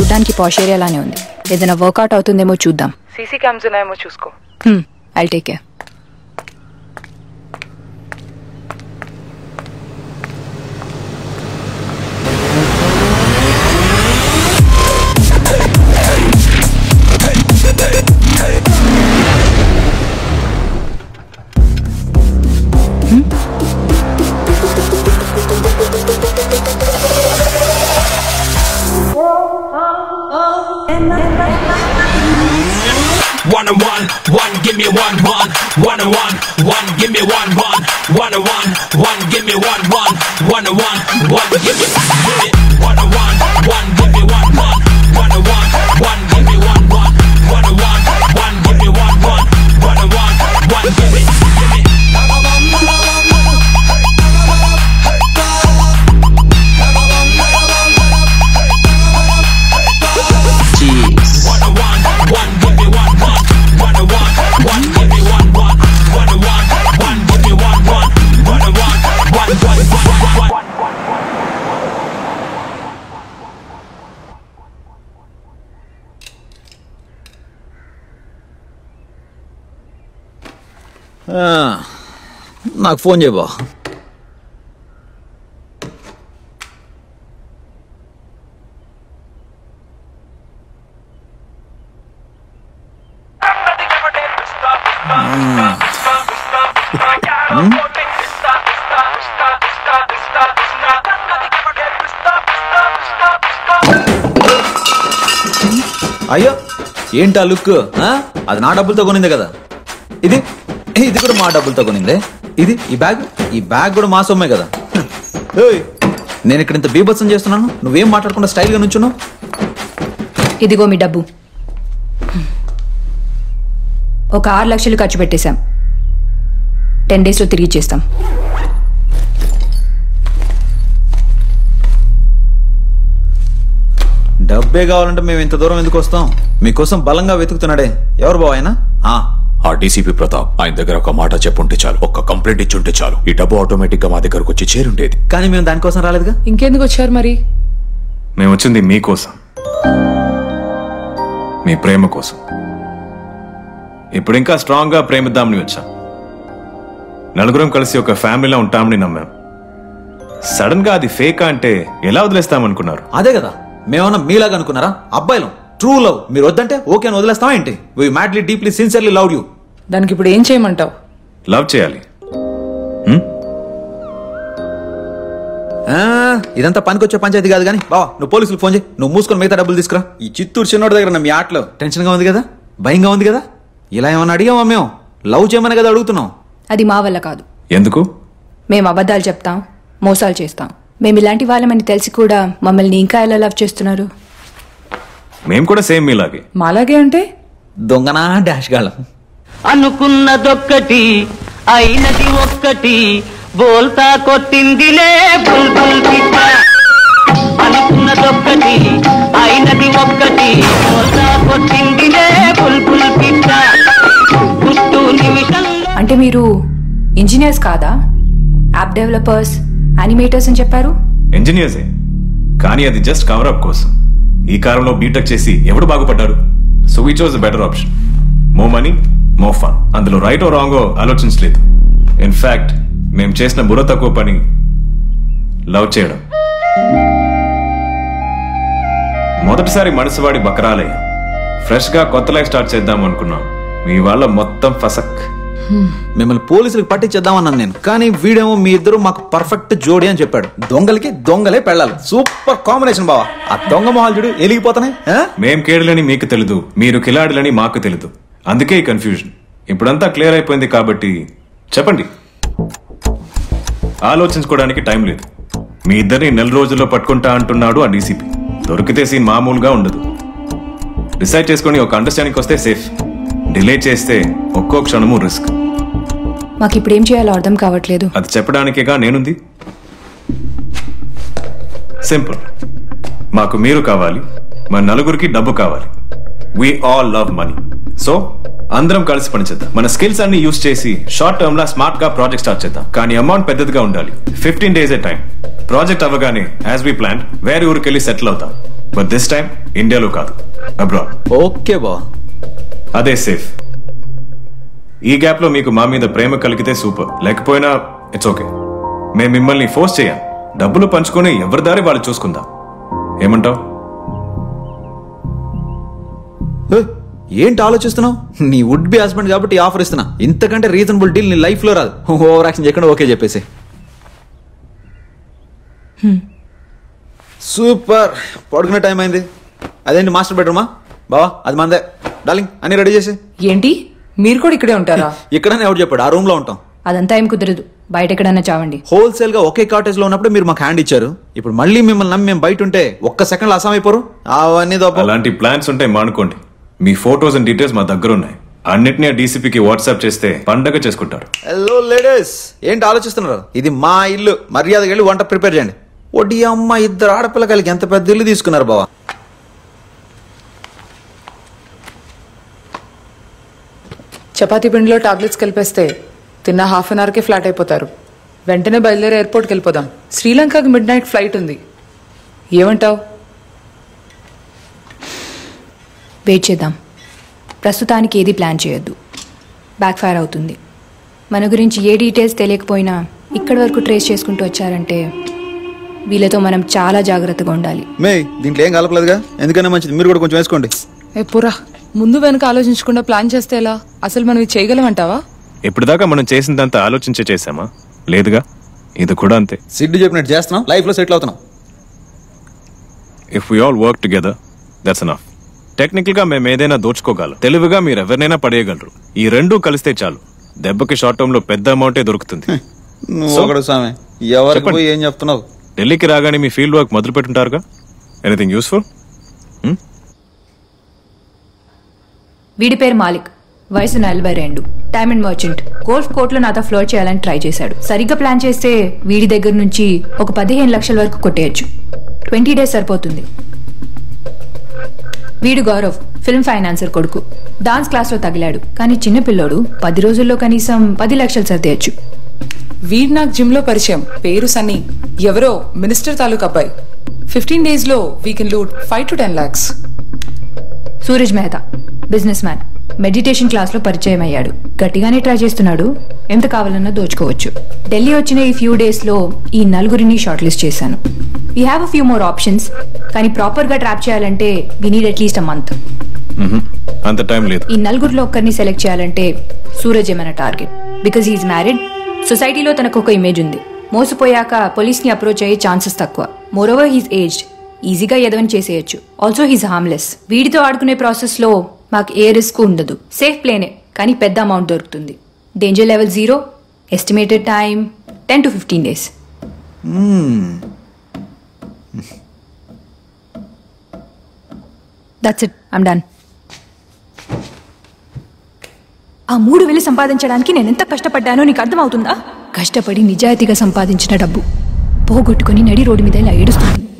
చూడ్డానికి పాష్ ఏరియాలానే ఉంది ఏదైనా వర్కౌట్ అవుతుందేమో చూద్దాం సీసీ క్యామ్స్ ఉన్నాయేమో చూసుకో I take care One on one, one, give me one, one, one on one, one, give me one, one, one on one, one, give me one, one, one on one, one, give me, give me, one on one, one, give me one, one, one on one, one, give me one, one, one on one, one, give me one, one, one on one, one, give me, give me. One on one, one, give me one, one, one on one, one, give me one, one, one on one, one, give me one, one, one on one, one, one, one, one, one. ఆ, నాకు phone చేయబా అయ్యో ఏంటా look ఆ? అది నా డబ్బులతో కొనిందే కదా ఇది ఇది కూడా మా డబ్బులతో కొనిందే ఇది ఈ బ్యాగ్ ఈ బ్యాగ్ కూడా మా సొమ్మే కదా ఏయ్, నేను ఇక్కడ ఇంత బీభత్సం చేస్తున్నాను నువ్వేం మాట్లాడకుండా స్టైల్గా నుంచున్నావు ఇదిగో మీ డబ్బు ఒక ఆరు లక్షలు ఖర్చు పెట్టేశాం టెన్ డేస్లో తిరిగి ఇచ్చేస్తాం డబ్బే కావాలంటే మేము ఇంత దూరం ఎందుకు వస్తాం మీకోసం బలంగా వెతుకుతున్నాడే ఎవరు బావ ఆయన ఆ, ఆ డీసీపీ ప్రతాప్ ఆయన దగ్గర ఒక మాట చెప్పుంటే చాలు ఒక్క కంప్లైంట్ ఇచ్చుంటే చాలు ఈ డబ్బు ఆటోమేటిక్ గా మా దగ్గరకు వచ్చి చేరుండేది కానీ మేము దానికోసం రాలేదుగా ఇంకెందుకు వచ్చారు మరి మేము వచ్చింది మీకోసం మీ ప్రేమ కోసం ఇప్పుడు ఇంకా స్ట్రాంగ్ గా ప్రేమిద్దామని వచ్చాం నలుగురం కలిసి ఒక ఫ్యామిలీలో ఉంటామని నమ్మాం సడన్ గా అది ఫేక్ అంటే ఎలా వదిలేస్తామనుకున్నారు అదే కదా మేమన్నా మీలాగా అనుకున్నారా అబ్బాయిలం ట్రూ లవ్ మీరు వద్దంటే ఓకే అని వదిలేస్తావా ఏంటి we madly deeply sincerely love you దానికి ఇప్పుడు ఏం చేయమంటావు లవ్ చేయాలి ఇదంతా పనికొచ్చే పంచాయతీ కాదు కానీ బావా నువ్వు పోలీసులకు ఫోన్ చేయి నువ్వు మూసుకొని మిగతా డబ్బులు తీసుకురా ఈ చిత్తూరు చిన్నోడి దగ్గర నా మీ ఆటలో టెన్షన్ గా ఉంది కదా భయంగా ఉంది కదా ఇలా ఏమన్నా అడిగామా మేము లవ్ చేయమని కదా అడుగుతున్నాం అది మా వల్ల కాదు ఎందుకు మేము అబద్ధాలు చెప్తాం మోసాలు చేస్తాం మేము ఇలాంటి వాళ్ళమని తెలిసి కూడా మమ్మల్ని ఇంకా ఎలా లవ్ చేస్తున్నారు మేము కూడా సేమ్ మీలాగే మాలాగే అంటే దొంగనా డాష్ గాళ్ళం అనుకున్నదొక్కటి అయినది ఒక్కటి బోల్తా కొట్టిందిలే బుల్బుల్ పిట్ట అనుకున్నదొక్కటి అయినది ఒక్కటి బోల్తా కొట్టిందిలే బుల్బుల్ పిట్ట పుట్టు నిమిషంలో అంటే మీరు ఇంజనీర్స్ కాదా యాప్ డెవలపర్స్ యానిమేటర్స్ అని చెప్పారు ఇంజనీర్సే కానీ అది జస్ట్ కవర్ అప్ కోసం ఈ కాలంలో బీటెక్ చేసి ఎవడు బాగుపడ్డారు so we chose better option more money more fun అందులో రైట్ ఓ రాంగో ఆలోచించలేదు ఇన్ఫాక్ట్ మేము చేసిన బుర్ర తక్కువ పని లవ్ చేయడం మొదటిసారి మనసువాడి బకరాలయ్య ఫ్రెష్ గా కొత్త లైఫ్ స్టార్ట్ చేద్దాం అనుకున్నాం మీ వాళ్ళ మొత్తం ఫసక్ మిమ్మల్ని పోలీసులకు పట్టించేద్దామన్నాను నేను కానీ వీడేమో మీ ఇద్దరు మాకు పర్ఫెక్ట్ జోడి అని చెప్పాడు దొంగలకి దొంగలే పెళ్ళాలి సూపర్ కాంబినేషన్ బావా ఆ దొంగ మొహాలు చూడు ఎలిగిపోతున్నాయి ఆ? మేం కేడులని మీకు తెలీదు మీరు కిలాడులని మాకు తెలీదు అందుకే ఈ కన్ఫ్యూజన్ ఇప్పుడంతా క్లియర్ అయిపోయింది కాబట్టి చెప్పండి ఆలోచించుకోవడానికి టైం లేదు మీ ఇద్దరిని నెల రోజుల్లో పట్టుకుంటా అంటున్నాడు ఆ డీసీపీ దొరికితే సీన్ మామూలుగా ఉండదు డిసైడ్ చేసుకొని ఒక అండర్స్టాండింగ్ వస్తే సేఫ్ డిలే చేస్తే ఒక్కో క్షణము రిస్క్ మాకు ఇప్పుడు ఏం చేయాలో అర్థం కావట్లేదు అది చెప్పడానికేగా నేనుంది సింపుల్ మాకు మీరు కావాలి మన నలుగురికి డబ్బు కావాలి we all love money so అందరం కలిసి పనిచేద్దాం మన స్కిల్స్ అన్ని యూస్ చేసి షార్ట్ టర్మ్ లా స్మార్ట్ గా ప్రాజెక్ట్ స్టార్ట్ చేద్దాం కానీ అమౌంట్ పెద్దదిగా ఉండాలి fifteen days a time project అవ్వగానే యాజ్ వి ప్లాన్ వేరే ఊరికి వెళ్ళి సెటిల్ అవుతాం బట్ దిస్ టైం ఇండియాలో కాదు అబ్రాడ్ ఓకే బావా అదే సేఫ్ ఈ గ్యాప్ లో మీకు మా మీద ప్రేమ కలిగితే సూపర్ లేకపోయినా ఇట్స్ ఓకే మేము మిమ్మల్ని ఫోర్స్ చేయం డబ్బులు పంచుకొని ఎవరి దారి వాళ్ళు చూసుకుందాం ఏమంటావ్ ఏయ్, ఏంటి ఆలోచిస్తున్నావు నీ వుడ్ బి హస్బెండ్ కాబట్టి ఈ ఆఫర్ ఇస్తున్నా ఇంతకంటే రీజనబుల్ డీల్ నీ లైఫ్ లో రాదు ఓవర్ యాక్షన్ చేయకుండా ఓకే చెప్పేసి సూపర్ పడుకునే టైం అయింది అదేంటి మాస్టర్ బెడ్రూమా బావా అది మందే డార్లింగ్ అన్ని రెడీ చేసి ఏంటి మీరు కూడా ఇక్కడే ఉంటారా ఇక్కడనే ఎవరు చెప్పాడు ఆ రూమ్ లో ఉంటాం అదంతా ఏం కుదరదు బయట ఎక్కడన్నా చావండి హోల్సేల్ గా ఒకే కాటేజ్ లో ఉన్నప్పుడు మీరు మాకు హ్యాండ్ ఇచ్చారు ఇప్పుడు మళ్ళీ మిమ్మల్ని నమ్మి మేము బయట ఉంటే ఒక్క సెకండ్ లో అసాం అయిపోరు అవన్నీ దొప్ప అలాంటి ప్లాన్స్ ఉంటే మానుకోండి మీ ఫోటోస్ అండ్ డీటెయిల్స్ మా దగ్గర ఉన్నాయి అన్నిటినీ ఆ డీసీపీకి వాట్సాప్ చేస్తే పండగ చేసుకుంటారు హలో లేడీస్ ఏంటి ఆలోచిస్తున్నారు ఇది మా ఇల్లు మర్యాదగా వెళ్ళి వంట ప్రిపేర్ చేయండి వడ్డీ అమ్మ ఇద్దరు ఆడపిల్లకాయలకి ఎంత పెద్ద ఇల్లు తీసుకున్నారు బావా చపాతీ పిండిలో టాబ్లెట్స్ కలిపేస్తే తిన్న హాఫ్ అన్ అవర్కే ఫ్లాట్ అయిపోతారు వెంటనే బయలుదేరి ఎయిర్పోర్ట్కి వెళ్ళిపోదాం శ్రీలంకకి మిడ్ నైట్ ఫ్లైట్ ఉంది ఏమంటావ్ వెయిట్ చేద్దాం ప్రస్తుతానికి ఏది ప్లాన్ చేయొద్దు బ్యాక్ ఫైర్ అవుతుంది మన గురించి ఏ డీటెయిల్స్ తెలియకపోయినా ఇక్కడి వరకు ట్రేస్ చేసుకుంటూ వచ్చారంటే వీళ్ళతో మనం చాలా జాగ్రత్తగా ఉండాలి మే దీంట్లో ఏం కలపలేదుగా ఎందుకన్నా మంచిది మీరు కూడా కొంచెం వేసుకోండి ఏ పురా ముందు వెనుక ఆలోచించకుండా ప్లాన్ చేస్తే ఎలా అసలు మనం ఇది చేయగలమంటావా ఇప్పటిదాకా మనం చేసిందంతా ఆలోచించే చేసామా లేదుగా ఇది కూడా అంతే సిడ్డు చెప్పినట్టు చేస్తున్నాం లైఫ్ లో సెటిల్ అవుతున్నాం if we all work together that's enough technical గా మేము ఏదైనా దోచుకోగలం తెలివిగా మీరు ఎవరినైనా పడేయగలరు ఈ రెండూ కలిస్తే చాలు దెబ్బకి షార్ట్ టర్మ్ లో పెద్ద అమౌంటే దొరుకుతుంది నువ్వు So- ఒకడు స్వామి ఎవరికి చెప్పండి. పోయి ఏం చెప్తున్నావు ఢిల్లీకి రాగానే మీ ఫీల్డ్ వర్క్ మొదలు పెట్టుంటారుగా ఎనీథింగ్ యూస్ఫుల్ వీడి పేరు మాలిక్ వయసు నలభై రెండు డైమండ్ మర్చెంట్ గోల్ఫ్ కోర్టులో నాతో ఫ్లోర్ చేయాలని ట్రై చేశాడు సరిగ్గా ప్లాన్ చేస్తే వీడి దగ్గర నుంచి ఒక పదిహేను లక్షల వరకు కొట్టేయచ్చు ట్వంటీ డేస్ సరిపోతుంది వీడు గౌరవ్ ఫిల్మ్ ఫైనాన్సర్ కొడుకు డాన్స్ క్లాస్లో తగిలాడు కానీ చిన్న పిల్లోడు పది రోజుల్లో కనీసం పది లక్షలు సర్దేయచ్చు వీడ్ నాకు జిమ్ లో పరిచయం పేరు సన్నీ ఎవరో మినిస్టర్ తాలూకు అబ్బాయి ఫిఫ్టీన్ డేస్ లో we can loot five to ten lakhs Suraj Mehta businessman meditation క్లాస్లో పరిచయం అయ్యాడు గట్టిగానే ట్రై చేస్తున్నాడు ఎంత కావాలన్నా దోచుకోవచ్చు ఢిల్లీ వచ్చిన ఈ ఫ్యూ డేస్లో ఈ నలుగురిని షార్ట్ లిస్ట్ చేశాను we have a few more options కానీ ప్రాపర్గా ట్రాప్ చేయాలంటే we need at least a month అంత టైం లేదు ఈ నలుగురిలో ఒక్కరిని సెలెక్ట్ చేయాలంటే సూరజ్ మన టార్గెట్ బికాజ్ ఈజ్ మ్యారీడ్ సొసైటీలో తనకు ఒక ఇమేజ్ ఉంది మోసపోయాక పోలీస్ని అప్రోచ్ అయ్యే ఛాన్సెస్ తక్కువ మోరోవర్ హీస్ ఏజ్డ్ ఈజీగా ఎదవని చేసేయచ్చు ఆల్సో హీస్ హార్మ్లెస్ వీడితో ఆడుకునే ప్రాసెస్లో మాకు ఏ రిస్క్ ఉండదు సేఫ్ ప్లేనే కానీ పెద్ద అమౌంట్ దొరుకుతుంది danger level zero estimated time ten to fifteen days that's it I'm done ఆ మూడు వేలు సంపాదించడానికి నేను ఎంత కష్టపడ్డానో నీకు అర్థమవుతుందా కష్టపడి నిజాయితీగా సంపాదించిన డబ్బు పోగొట్టుకుని నడి రోడ్డు మీద ఇలా ఏడుస్తుంది